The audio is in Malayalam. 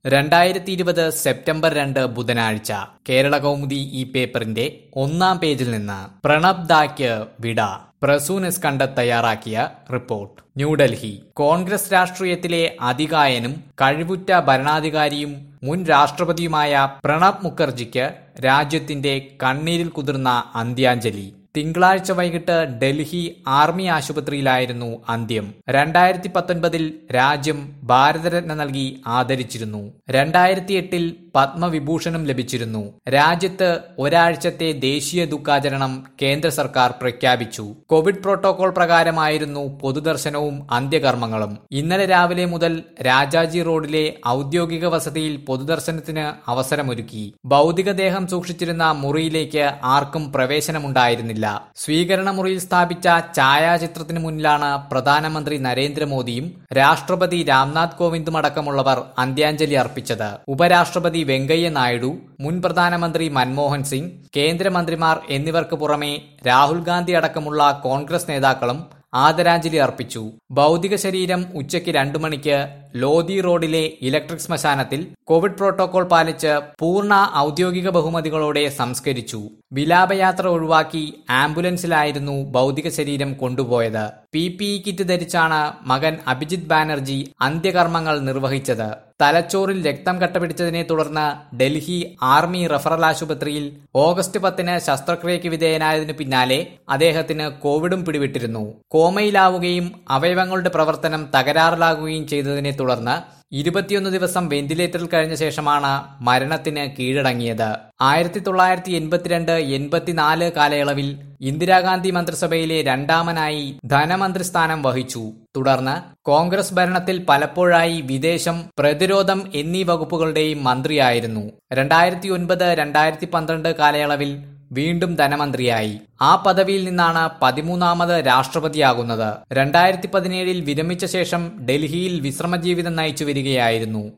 രണ്ടായിരത്തി ഇരുപത് സെപ്റ്റംബർ രണ്ട് ബുധനാഴ്ച കേരള കൗമുദി ഈ പേപ്പറിന്റെ ഒന്നാം പേജിൽ നിന്ന് പ്രണബ് ദാക്ക് വിട പ്രസൂൻ എസ്കണ്ടർ തയ്യാറാക്കിയ റിപ്പോർട്ട് ന്യൂഡൽഹി കോൺഗ്രസ് രാഷ്ട്രീയത്തിലെ അതികായനും കഴിവുറ്റ ഭരണാധികാരിയും മുൻ രാഷ്ട്രപതിയുമായ പ്രണബ് മുഖർജിക്ക് രാജ്യത്തിന്റെ കണ്ണീരിൽ കുതിർന്ന അന്ത്യാഞ്ജലി തിങ്കളാഴ്ച വൈകിട്ട് ഡൽഹി ആർമി ആശുപത്രിയിലായിരുന്നു അന്ത്യം രണ്ടായിരത്തി പത്തൊൻപതിൽ രാജ്യം ഭാരതരത്ന നൽകി ആദരിച്ചിരുന്നു രണ്ടായിരത്തി എട്ടിൽ പത്മവിഭൂഷണം ലഭിച്ചിരുന്നു രാജ്യത്ത് ഒരാഴ്ചത്തെ ദേശീയ ദുഃഖാചരണം കേന്ദ്ര സർക്കാർ പ്രഖ്യാപിച്ചു കോവിഡ് പ്രോട്ടോകോൾ പ്രകാരമായിരുന്നു പൊതുദർശനവും അന്ത്യകർമ്മങ്ങളും ഇന്നലെ രാവിലെ മുതൽ രാജാജി റോഡിലെ ഔദ്യോഗിക വസതിയിൽ പൊതുദർശനത്തിന് അവസരമൊരുക്കി ഭൗതികദേഹം സൂക്ഷിച്ചിരുന്ന മുറിയിലേക്ക് ആർക്കും പ്രവേശനമുണ്ടായിരുന്നില്ല സ്വീകരണ മുറിയിൽ സ്ഥാപിച്ച ഛായാചിത്രത്തിന് മുന്നിലാണ് പ്രധാനമന്ത്രി നരേന്ദ്രമോദിയും രാഷ്ട്രപതി രാംനാഥ് കോവിന്ദും അടക്കമുള്ളവർ അന്ത്യാഞ്ജലി അർപ്പിച്ചത് ഉപരാഷ്ട്രപതി വെങ്കയ്യ നായിഡു മുൻ പ്രധാനമന്ത്രി മൻമോഹൻ സിംഗ് കേന്ദ്രമന്ത്രിമാർ എന്നിവർക്ക് പുറമെ രാഹുൽ ഗാന്ധി അടക്കമുള്ള കോൺഗ്രസ് നേതാക്കളും ആദരാഞ്ജലി അർപ്പിച്ചു ഭൗതിക ശരീരം ഉച്ചയ്ക്ക് രണ്ടു മണിക്ക് ലോധി റോഡിലെ ഇലക്ട്രിക് ശ്മശാനത്തിൽ കോവിഡ് പ്രോട്ടോകോൾ പാലിച്ച് പൂർണ്ണ ഔദ്യോഗിക ബഹുമതികളോടെ സംസ്കരിച്ചു വിലാപയാത്ര ഒഴിവാക്കി ആംബുലൻസിലായിരുന്നു ഭൗതിക ശരീരം കൊണ്ടുപോയത് പി പി ഇ കിറ്റ് ധരിച്ചാണ് മകൻ അഭിജിത് ബാനർജി അന്ത്യകർമ്മങ്ങൾ നിർവഹിച്ചത് തലച്ചോറിൽ രക്തം കട്ടപിടിച്ചതിനെ തുടർന്ന് ഡൽഹി ആർമി റഫറൽ ആശുപത്രിയിൽ ഓഗസ്റ്റ് പത്തിന് ശസ്ത്രക്രിയയ്ക്ക് വിധേയനായതിനു പിന്നാലെ അദ്ദേഹത്തിന് കോവിഡും പിടിവിട്ടിരുന്നു കോമയിലാവുകയും അവയവങ്ങളുടെ പ്രവർത്തനം തകരാറിലാകുകയും ചെയ്തതിനെ തുടർന്ന് ഇരുപത്തിയൊന്ന് ദിവസം വെന്റിലേറ്ററിൽ കഴിഞ്ഞ ശേഷമാണ് മരണത്തിന് കീഴടങ്ങിയത് ആയിരത്തി തൊള്ളായിരത്തി എൺപത്തിരണ്ട് എൺപത്തിനാല് കാലയളവിൽ ഇന്ദിരാഗാന്ധി മന്ത്രിസഭയിലെ രണ്ടാമനായി ധനമന്ത്രി സ്ഥാനം വഹിച്ചു തുടർന്ന് കോൺഗ്രസ് ഭരണത്തിൽ പലപ്പോഴായി വിദേശം പ്രതിരോധം എന്നീ വകുപ്പുകളുടെയും മന്ത്രിയായിരുന്നു രണ്ടായിരത്തി ഒൻപത് രണ്ടായിരത്തി പന്ത്രണ്ട് കാലയളവിൽ വീണ്ടും ധനമന്ത്രിയായി ആ പദവിയിൽ നിന്നാണ് പതിമൂന്നാമത് രാഷ്ട്രപതിയാകുന്നത് രണ്ടായിരത്തി പതിനേഴിൽ വിരമിച്ച ശേഷം ഡൽഹിയിൽ വിശ്രമജീവിതം നയിച്ചു വരികയായിരുന്നു